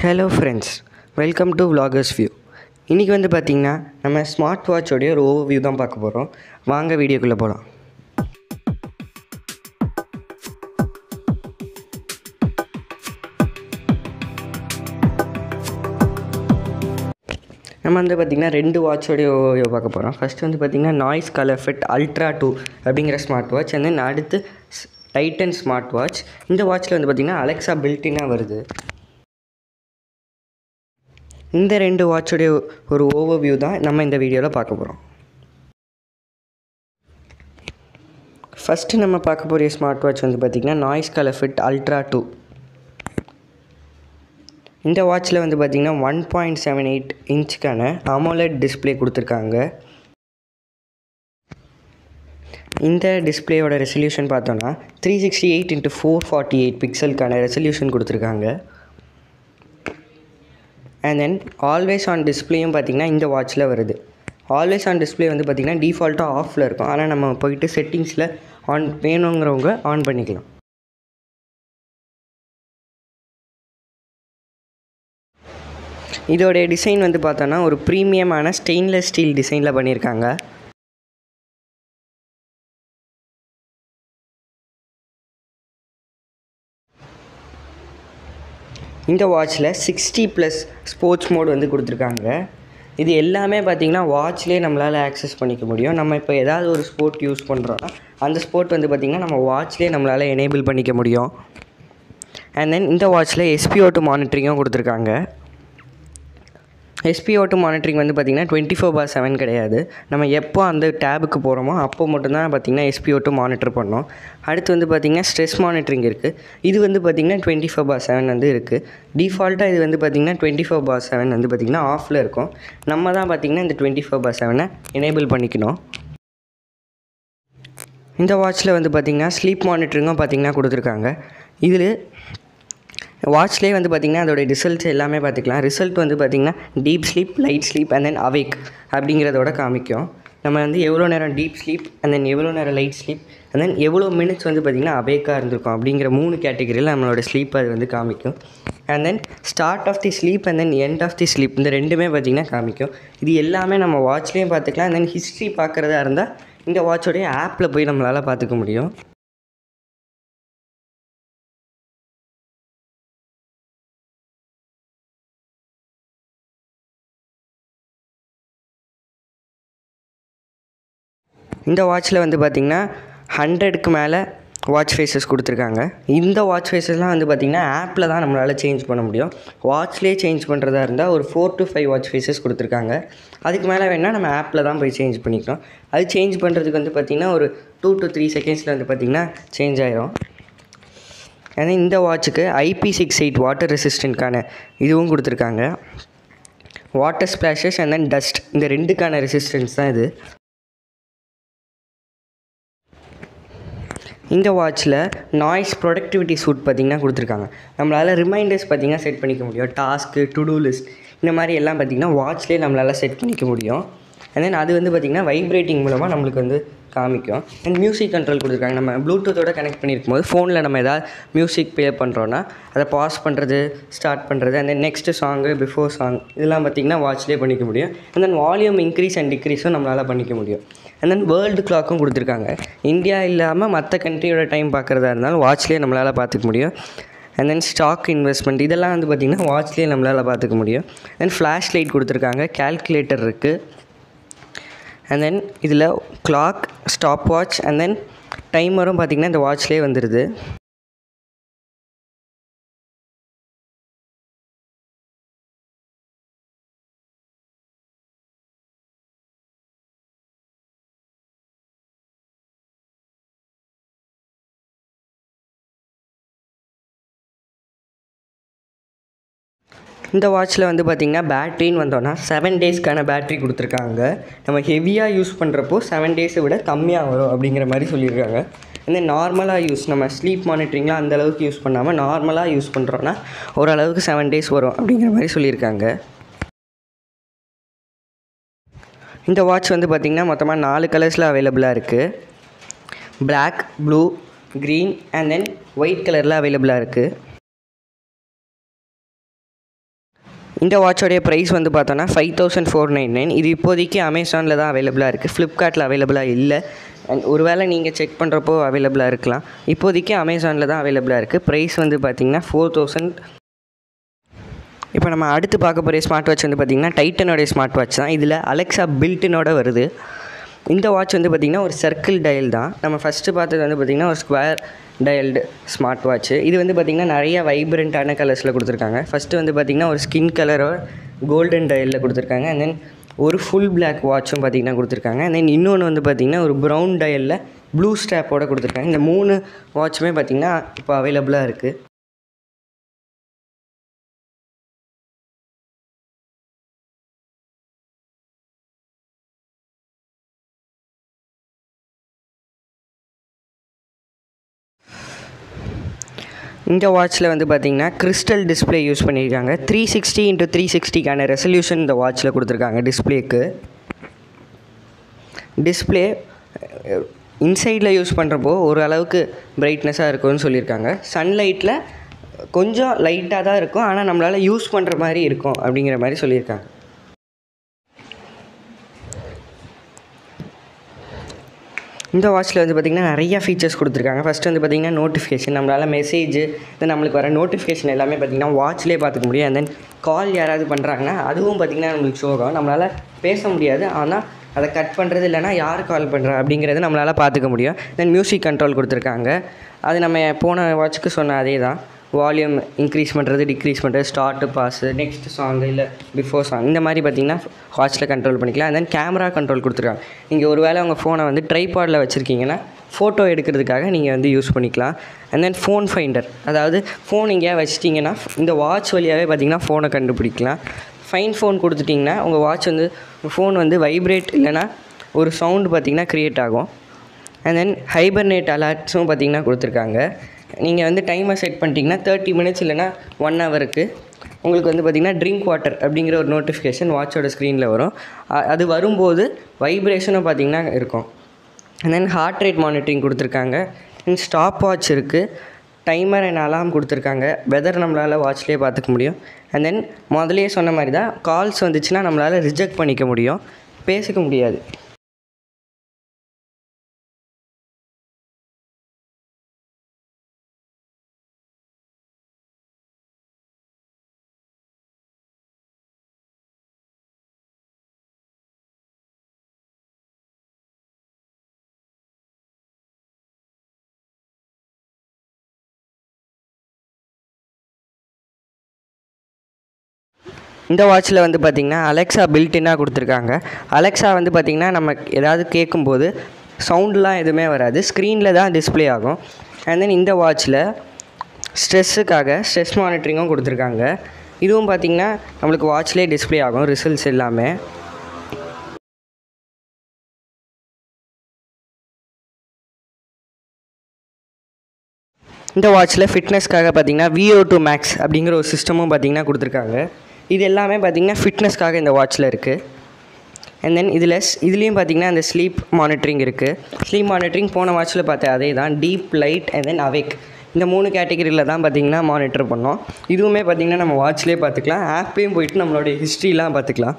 hello friends welcome to vloggers view இன்றைக்கி வந்து பார்த்திங்கன்னா நம்ம ஸ்மார்ட் வாட்சோடைய ஒரு ஓவர் வியூ தான் பார்க்க போகிறோம் வாங்க வீடியோக்குள்ளே போகலாம் நம்ம வந்து பார்த்திங்கன்னா ரெண்டு வாட்சோடைய ஓவியோ பார்க்க போகிறோம் ஃபர்ஸ்ட் வந்து பார்த்திங்கன்னா noise colour fit ultra two அப்படிங்கிற ஸ்மார்ட் வாட்ச் அண்ட் தென் அடுத்து டைட்டன் ஸ்மார்ட் வாட்ச் இந்த வாட்சில் வந்து பார்த்திங்கன்னா அலெக்ஸா பில்ட்டினாக வருது இந்த ரெண்டு வாட்சோடைய ஒரு ஓவர் வியூ தான் நம்ம இந்த வீடியோவில் பார்க்க போகிறோம் ஃபஸ்ட்டு நம்ம பார்க்க போகிற ஸ்மார்ட் வாட்ச் வந்து பார்த்திங்கன்னா noise colour fit ultra two இந்த வாட்சில் வந்து பார்த்திங்கன்னா ஒன் பாயிண்ட் செவன் எயிட் இன்ச்சுக்கான அமோலட் டிஸ்பிளே கொடுத்துருக்காங்க இந்த டிஸ்பிளேயோட ரெசல்யூஷன் பார்த்தோன்னா three sixty eight into four forty eight பிக்சலுக்கான ரெசல்யூஷன் கொடுத்துருக்காங்க அண்ட் தென் ஆல்வேஸ் ஆன் டிஸ்பிளேயும் பார்த்திங்கன்னா இந்த வாட்சில் வருது ஆல்வேஸ் ஆன் டிஸ்பிளே வந்து பார்த்திங்கன்னா டிஃபால்ட்டாக ஆஃபில் இருக்கும் ஆனால் நம்ம போயிட்டு செட்டிங்ஸில் ஆன் வேணுங்கிறவங்க ஆன் பண்ணிக்கலாம் இதோடைய டிசைன் வந்து பார்த்தோன்னா ஒரு ப்ரீமியமான ஸ்டெயின்லெஸ் ஸ்டீல் டிசைனில் பண்ணியிருக்காங்க இந்த வாட்சில் சிக்ஸ்டி ப்ளஸ் ஸ்போர்ட்ஸ் மோட் வந்து கொடுத்துருக்காங்க இது எல்லாமே பார்த்திங்கன்னா வாட்ச்லேயே நம்மளால் ஆக்சஸ் பண்ணிக்க முடியும் நம்ம இப்போ ஏதாவது ஒரு ஸ்போர்ட் யூஸ் பண்ணுறோன்னா அந்த ஸ்போர்ட் வந்து பார்த்திங்கன்னா நம்ம வாட்ச்லேயே நம்மளால் எனேபிள் பண்ணிக்க முடியும் அண்ட் தென் இந்த வாட்சில் எஸ்பிஓ டூ மானிட்டரிங்கும் கொடுத்துருக்காங்க எஸ்பிஓ டூ மானிட்டரிங் வந்து பார்த்திங்கன்னா டுவெண்ட்டி ஃபோர் பார் செவன் கிடையாது நம்ம எப்போ அந்த டேபுக்கு போகிறோமோ அப்போ மட்டும்தான் பார்த்திங்கன்னா எஸ்பிஓ டூ மானிட்டர் பண்ணோம் அடுத்து வந்து பார்த்திங்கன்னா ஸ்ட்ரெஸ் மானிட்டரிங் இருக்குது இது வந்து பார்த்திங்கன்னா டுவெண்ட்டி ஃபோர் பார் செவன் வந்து இருக்குது டிஃபால்ட்டாக இது வந்து பார்த்திங்கன்னா டுவெண்ட்டி ஃபோர் பார் செவன் வந்து பார்த்திங்கன்னா ஆஃபில் இருக்கும் நம்ம தான் பார்த்திங்கன்னா இந்த டுவெண்ட்டி ஃபோர் பார் செவனை எனேபிள் பண்ணிக்கணும் இந்த வாட்சில் வந்து பார்த்திங்கன்னா ஸ்லீப் மானிட்டரிங்கும் பார்த்திங்கன்னா கொடுத்துருக்காங்க இதில் வாட்ச்லேயே வந்து பார்த்திங்கன்னா அதோடைய ரிசல்ட்ஸ் எல்லாமே பார்த்துக்கலாம் ரிசல்ட் வந்து பார்த்திங்கன்னா deep sleep light sleep and then awake அப்படிங்கிறதோட காமிக்கும் நம்ம வந்து எவ்வளோ நேரம் டீப் ஸ்லீப் அண்ட் தென் எவ்வளோ நேரம் லைட் ஸ்லீப் அண்ட் தென் எவ்வளோ மினிட்ஸ் வந்து பார்த்திங்கன்னா அவேக்காக இருந்திருக்கும் அப்படிங்கிற மூணு கேட்டகரியில் நம்மளோட ஸ்லீப் அது வந்து காமிக்கும் and then start of the sleep and then end of the sleep இந்த ரெண்டுமே பார்த்திங்கன்னா காமிக்கும் இது எல்லாமே நம்ம வாட்ச்லேயும் பார்த்துக்கலாம் அண்ட் தென் ஹிஸ்ட்ரி பார்க்குறதா இருந்தால் இந்த வாட்சோடைய ஆப்பில் போய் நம்மளால் பார்த்துக்க முடியும் இந்த வாட்சில் வந்து பார்த்திங்கன்னா ஹண்ட்ரடுக்கு மேலே வாட்ச் ஃபேஸஸ் கொடுத்துருக்காங்க இந்த வாட்ச் ஃபேஸஸ்லாம் வந்து பார்த்திங்கன்னா ஆப்பில் தான் நம்மளால் சேஞ்ச் பண்ண முடியும் வாட்ச்லேயே சேஞ்ச் பண்ணுறதா இருந்தால் ஒரு four to five watch faces கொடுத்துருக்காங்க அதுக்கு மேலே வேணால் நம்ம ஆப்பில் தான் போய் சேஞ்ச் பண்ணிக்கலாம் அது சேஞ்ச் பண்ணுறதுக்கு வந்து பார்த்திங்கன்னா ஒரு டூ டு த்ரீ செகண்ட்ஸில் வந்து பார்த்திங்கன்னா சேஞ்ச் ஆயிரும் ஏன்னா இந்த வாட்சுக்கு ஐபி சிக்ஸ் எயிட் வாட்டர் ரெசிஸ்டண்ட்கான இதுவும் கொடுத்துருக்காங்க water splashes and then dust இந்த ரெண்டுக்கான ரெசிஸ்டன்ஸ் தான் இது இந்த வாட்சில் நாய்ஸ் ப்ரொடக்டிவிட்டி சூட் பார்த்திங்கன்னா கொடுத்துருக்காங்க நம்மளால் ரிமைண்டர்ஸ் பார்த்திங்கன்னா செட் பண்ணிக்க முடியும் டாஸ்க்கு டு டூ லிஸ்ட் இந்த மாதிரி எல்லாம் பார்த்திங்கன்னா வாட்ச்லேயே நம்மளால் செட் பண்ணிக்க முடியும் அண்ட் தென் அது வந்து பார்த்திங்கன்னா வைப்ரேட்டிங் மூலமாக நம்மளுக்கு வந்து காமிக்கும் அண்ட் மியூசிக் கண்ட்ரோல் கொடுத்துருக்காங்க நம்ம ப்ளூடூத்தோட கனெக்ட் பண்ணியிருக்கும் போது ஃபோனில் நம்ம எதாவது மியூசிக் ப்ளே பண்ணுறோன்னா அதை பாஸ் பண்ணுறது ஸ்டார்ட் பண்ணுறது and then next song before song இதெல்லாம் பார்த்திங்கன்னா வாட்ச்லேயே பண்ணிக்க முடியும் and then volume increase and டிக்ரீஸும் நம்மளால் பண்ணிக்க முடியும் அண்ட் தென் வேர்ல்டு கிளாக்கும் கொடுத்துருக்காங்க இந்தியா இல்லாமல் மற்ற கண்ட்ரியோட டைம் பார்க்குறதா இருந்தாலும் வாட்ச்லேயே நம்மளால் பார்த்துக்க முடியும் அண்ட் தென் ஸ்டாக் இன்வெஸ்ட்மெண்ட் இதெல்லாம் வந்து பார்த்திங்கன்னா வாட்ச்லேயே நம்மளால் பார்த்துக்க முடியும் தென் ஃப்ளாஷ் லைட் கொடுத்துருக்காங்க கேல்குலேட்டர் இருக்குது அண்ட் தென் இதில் clock stop watch and then டைமரும் பார்த்திங்கன்னா இந்த வாட்ச்லேயே வந்துடுது இந்த வாட்சில் வந்து பார்த்திங்கன்னா பேட்ரின்னு வந்தோன்னா செவன் டேஸ்க்கான பேட்ரி கொடுத்துருக்காங்க நம்ம ஹெவியாக யூஸ் பண்ணுறப்போ செவன் டேஸை விட கம்மியாக வரும் அப்படிங்கிற மாதிரி சொல்லியிருக்காங்க இந்த நார்மலாக யூஸ் நம்ம ஸ்லீப் மானிட்டரிங்லாம் அந்த அளவுக்கு யூஸ் பண்ணாமல் நார்மலாக யூஸ் பண்ணுறோன்னா ஓரளவுக்கு செவன் டேஸ் வரும் அப்படிங்கிற மாதிரி சொல்லியிருக்காங்க இந்த வாட்ச் வந்து பார்த்திங்கன்னா மொத்தமாக நாலு கலர்ஸில் அவைலபிளாக இருக்குது black blue green and then white கலரில் அவைலபிளாக இருக்குது இந்த வாட்சோடைய ப்ரைஸ் வந்து பார்த்தோன்னா five thousand four nine nine இது இப்போதைக்கு அமேசானில் தான் அவைலபிளாக இருக்குது ஃப்ளிப்கார்ட்டில் அவைலபிளாக இல்லை அண்ட் ஒருவேளை நீங்கள் செக் பண்ணுறப்போ அவைலபிளாக இருக்கலாம் இப்போதைக்கு அமேசானில் தான் அவைலபிளாக இருக்குது ப்ரைஸ் வந்து பார்த்திங்கன்னா ஃபோர் தௌசண்ட் இப்போ நம்ம அடுத்து பார்க்க போகிற ஸ்மார்ட் வாட்ச் வந்து பார்த்திங்கன்னா டைட்டனோடைய ஸ்மார்ட் வாட்ச் தான் இதில் அலெக்ஸா பில்ட்டினோட வருது இந்த வாட்ச் வந்து பார்த்திங்கன்னா ஒரு சர்க்கிள் டயல் தான் நம்ம ஃபஸ்ட்டு பார்த்தது வந்து பார்த்திங்கன்னா ஒரு ஸ்கொயர் டயல்டு ஸ்மார்ட் வாட்ச்சு இது வந்து பார்த்திங்கன்னா நிறைய வைப்ரண்ட்டான கலர்ஸில் கொடுத்துருக்காங்க ஃபஸ்ட்டு வந்து பார்த்திங்கன்னா ஒரு ஸ்கின் கலரோ கோல்டன் டயலில் கொடுத்துருக்காங்க அண்ட் தென் ஒரு ஃபுல் பிளாக் வாட்சும் பார்த்திங்கன்னா கொடுத்துருக்காங்க அண்ட் தென் இன்னொன்று வந்து பார்த்திங்கன்னா ஒரு ப்ரௌன் டயலில் ப்ளூ ஸ்ட்ராப்போட கொடுத்துருக்காங்க இந்த மூணு வாட்சுமே பார்த்திங்கன்னா இப்போ அவைலபிளாக இருக்குது இந்த வாட்ச்சில் வந்து பார்த்திங்கன்னா கிறிஸ்டல் டிஸ்பிளே யூஸ் பண்ணியிருக்காங்க த்ரீ சிக்ஸ்டி இன்ட்டு த்ரீ சிக்ஸ்டிக்கான ரெசல்யூஷன் இந்த வாட்ச்சில் கொடுத்துருக்காங்க டிஸ்பிளேக்கு டிஸ்பிளே இன்சைடில் யூஸ் பண்ணுறப்போ ஓரளவுக்கு பிரைட்னஸாக இருக்கும்னு சொல்லியிருக்காங்க சன்லைட்டில் கொஞ்சம் லைட்டாக தான் இருக்கும் ஆனால் நம்மளால் யூஸ் பண்ணுற மாதிரி இருக்கும் அப்படிங்கிற மாதிரி சொல்லியிருக்காங்க இந்த வாட்ச்சில் வந்து பார்த்திங்கன்னா நிறையா ஃபீச்சர்ஸ் கொடுத்துருக்காங்க ஃபஸ்ட்டு வந்து பார்த்திங்கன்னா நோட்டிஃபிகேஷன் நம்மளால் மெசேஜ் தென் நம்மளுக்கு வர நோட்டிஃபிகேஷன் எல்லாமே பார்த்திங்கன்னா வாட்ச்லேயே பார்த்துக்க முடியும் அண்ட் தென் கால் யாராவது பண்ணுறாங்கன்னா அதுவும் பார்த்திங்கன்னா நம்மளுக்கு ஷோ ஆகும் நம்மளால் பேச முடியாது ஆனால் அதை கட் பண்ணுறது இல்லைனா யார் கால் பண்ணுறா அப்படிங்கிறத நம்மளால் பார்த்துக்க முடியும் தென் மியூசிக் கண்ட்ரோல் கொடுத்துருக்காங்க அது நம்ம போன வாட்சுக்கு சொன்ன அதே தான் வால்யூம் இன்க்ரீஸ் பண்ணுறது டிக்ரீஸ் பண்ணுறது ஸ்டார்ட்டு பாஸு நெக்ஸ்ட் சாங் இல்லை பிஃபோர் சாங் இந்த மாதிரி பார்த்தீங்கன்னா வாட்சில் கண்ட்ரோல் பண்ணிக்கலாம் அண்ட் தென் கேமரா கண்ட்ரோல் கொடுத்துருக்காங்க நீங்கள் ஒரு வேளை உங்கள் ஃபோனை வந்து ட்ரைபாடில் வச்சுருக்கீங்கன்னா ஃபோட்டோ எடுக்கிறதுக்காக நீங்கள் வந்து யூஸ் பண்ணிக்கலாம் அண்ட் தென் ஃபோன் ஃபைண்டர் அதாவது ஃபோன் எங்கேயா வச்சிட்டிங்கன்னா இந்த வாட்ச் வழியாகவே பார்த்தீங்கன்னா ஃபோனை கண்டுபிடிக்கலாம் ஃபைன் ஃபோன் கொடுத்துட்டிங்கன்னா உங்கள் வாட்ச் வந்து ஃபோன் வந்து வைப்ரேட் இல்லைனா ஒரு சவுண்டு பார்த்திங்கன்னா க்ரியேட் ஆகும் அண்ட் தென் ஹைபர்னேட் அலர்ட்ஸும் பார்த்திங்கன்னா கொடுத்துருக்காங்க நீங்கள் வந்து டைமை செட் பண்ணிட்டீங்கன்னா தேர்ட்டி மினிட்ஸ் இல்லைனா ஒன் ஹவருக்கு உங்களுக்கு வந்து பார்த்திங்கன்னா ட்ரிங்க் வாட்டர் அப்படிங்கிற ஒரு நோட்டிஃபிகேஷன் வாட்சோட ஸ்க்ரீனில் வரும் அ- அது வரும்போது வைப்ரேஷனும் பார்த்திங்கன்னா இருக்கும் and then heart rate monitoring கொடுத்துருக்காங்க அண்ட் ஸ்டாப் வாட்ச் இருக்குது டைமர் அண்ட் அலாம் கொடுத்துருக்காங்க வெதர் நம்மளால் வாட்ச்லேயே பார்த்துக்க முடியும் அண்ட் தென் முதல்லயே சொன்ன மாதிரி தான் கால்ஸ் வந்துச்சுன்னா நம்மளால் ரிஜெக்ட் பண்ணிக்க முடியும் பேசிக்க முடியாது இந்த வாட்சில் வந்து பார்த்திங்கன்னா அலெக்ஸா பில்டின்னாக கொடுத்துருக்காங்க அலெக்ஸா வந்து பார்த்திங்கன்னா நம்ம ஏதாவது கேட்கும்போது சவுண்ட்லாம் எதுவுமே வராது ஸ்க்ரீனில் தான் டிஸ்ப்ளே ஆகும் அண்ட் தென் இந்த வாட்சில் ஸ்ட்ரெஸ்ஸுக்காக ஸ்ட்ரெஸ் மானிட்டரிங்கும் கொடுத்துருக்காங்க இதுவும் பார்த்திங்கன்னா நம்மளுக்கு வாட்ச்லேயே டிஸ்ப்ளே ஆகும் ரிசல்ட்ஸ் எல்லாமே இந்த வாட்சில் ஃபிட்னஸ்க்காக பார்த்தீங்கன்னா VO2 டூ மேக்ஸ் அப்படிங்கிற ஒரு சிஸ்டமும் பார்த்தீங்கன்னா கொடுத்துருக்காங்க இது எல்லாமே பார்த்தீங்கன்னா ஃபிட்னஸ்க்காக இந்த வாட்சில் இருக்குது அண்ட் தென் இதில் இதுலேயும் பார்த்தீங்கன்னா அந்த ஸ்லீப் மானிட்டரிங் இருக்குது ஸ்லீப் மானிட்டரிங் போன வாட்சில் பார்த்த அதே தான் deep light and then awake இந்த மூணு கேட்டகரியில் தான் பார்த்தீங்கன்னா மானிட்டர் பண்ணோம் இதுவுமே பார்த்தீங்கன்னா நம்ம வாட்ச்லேயே பார்த்துக்கலாம் ஆப்லேயும் போயிட்டு நம்மளுடைய ஹிஸ்ட்ரிலாம் பார்த்துக்கலாம்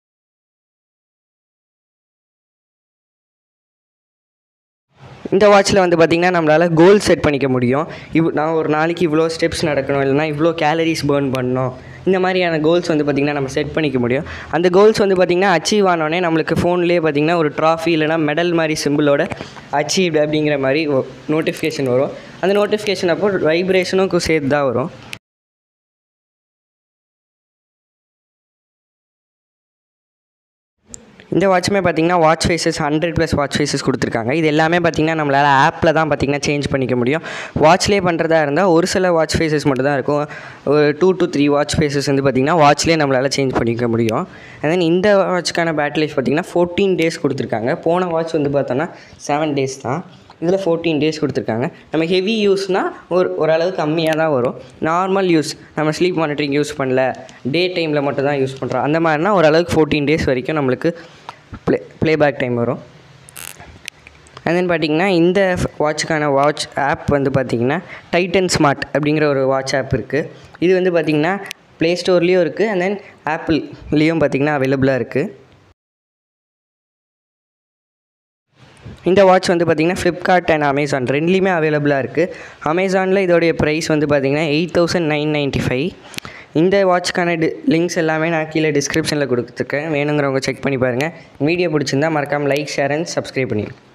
இந்த வாட்சில் வந்து பார்த்திங்கன்னா நம்மளால் கோல் செட் பண்ணிக்க முடியும் இவ் நான் ஒரு நாளைக்கு இவ்வளோ ஸ்டெப்ஸ் நடக்கணும் இல்லைனா இவ்வளோ கேலரிஸ் பேர்ன் பண்ணணும் இந்த மாதிரியான கோல்ஸ் வந்து பார்த்திங்கன்னா நம்ம செட் பண்ணிக்க முடியும் அந்த கோல்ஸ் வந்து பார்த்திங்கன்னா அச்சீவ் ஆனோடனே நம்மளுக்கு ஃபோன்லேயே பார்த்திங்கன்னா ஒரு ட்ராஃபி இல்லைனா மெடல் மாதிரி சிம்பிளோட அச்சீவ்டு அப்படிங்கிற மாதிரி நோட்டிஃபிகேஷன் வரும் அந்த நோட்டிஃபிகேஷன் அப்போ வைப்ரேஷனும் சேர்த்து தான் வரும் இந்த வாட்சுமே பார்த்தீங்கன்னா watch faces hundred plus watch faces கொடுத்துருக்காங்க இது எல்லாமே பார்த்தீங்கன்னா நம்மளால் ஆப்பில் தான் பார்த்தீங்கன்னா சேஞ்ச் பண்ணிக்க முடியும் வாட்ச்லேயே பண்ணுறதா இருந்தால் ஒரு சில வாட்ச் ஃபேஸஸ் மட்டும் தான் இருக்கும் ஒரு two to three watch faces வந்து பார்த்திங்கன்னா வாட்ச்லேயே நம்மளால் சேஞ்ச் பண்ணிக்க முடியும் and then இந்த வாட்ச்க்கான பேட்டரி லைஃப் பார்த்திங்கன்னா ஃபோர்டீன் டேஸ் கொடுத்துருக்காங்க போன வாட்ச் வந்து பார்த்தோன்னா செவன் டேஸ் தான் இதில் ஃபோர்டீன் டேஸ் கொடுத்துருக்காங்க நம்ம ஹெவி யூஸ்னால் ஒரு ஓரளவு கம்மியாக தான் வரும் நார்மல் யூஸ் நம்ம ஸ்லீப் மானிட்டரிங் யூஸ் பண்ணல டே டைமில் மட்டும் தான் யூஸ் பண்ணுறோம் அந்த மாதிரினா ஓரளவுக்கு ஃபோர்டீன் டேஸ் வரைக்கும் நம்மளுக்கு ப்ளே ப்ளேபேக் டைம் வரும் and then பார்த்தீங்கன்னா இந்த வாட்சுக்கான வாட்ச் ஆப் வந்து பார்த்தீங்கன்னா டைட்டன் ஸ்மார்ட் அப்படிங்கிற ஒரு வாட்ச் ஆப் இருக்குது இது வந்து பார்த்தீங்கன்னா ப்ளே ஸ்டோர்லேயும் இருக்குது அண்ட் தென் ஆப்பிள்லேயும் பார்த்திங்கன்னா அவைலபிளாக இருக்குது இந்த வாட்ச் வந்து பார்த்திங்கன்னா ஃப்ளிப்கார்ட் அண்ட் அமேசான் ரெண்டுலேயுமே அவைலபிளாக இருக்குது அமேசானில் இதோடைய ப்ரைஸ் வந்து பார்த்திங்கன்னா eight thousand nine ninety five இந்த வாட்ச்க்கான டி லிங்க்ஸ் எல்லாமே நான் கீழே டிஸ்கிரிப்ஷனில் கொடுத்துருக்கேன் வேணுங்கிறவங்க செக் பண்ணி பாருங்கள் வீடியோ பிடிச்சிருந்தா மறக்காமல் லைக் ஷேர் அண்ட் சப்ஸ்கிரைப் பண்ணிடுங்க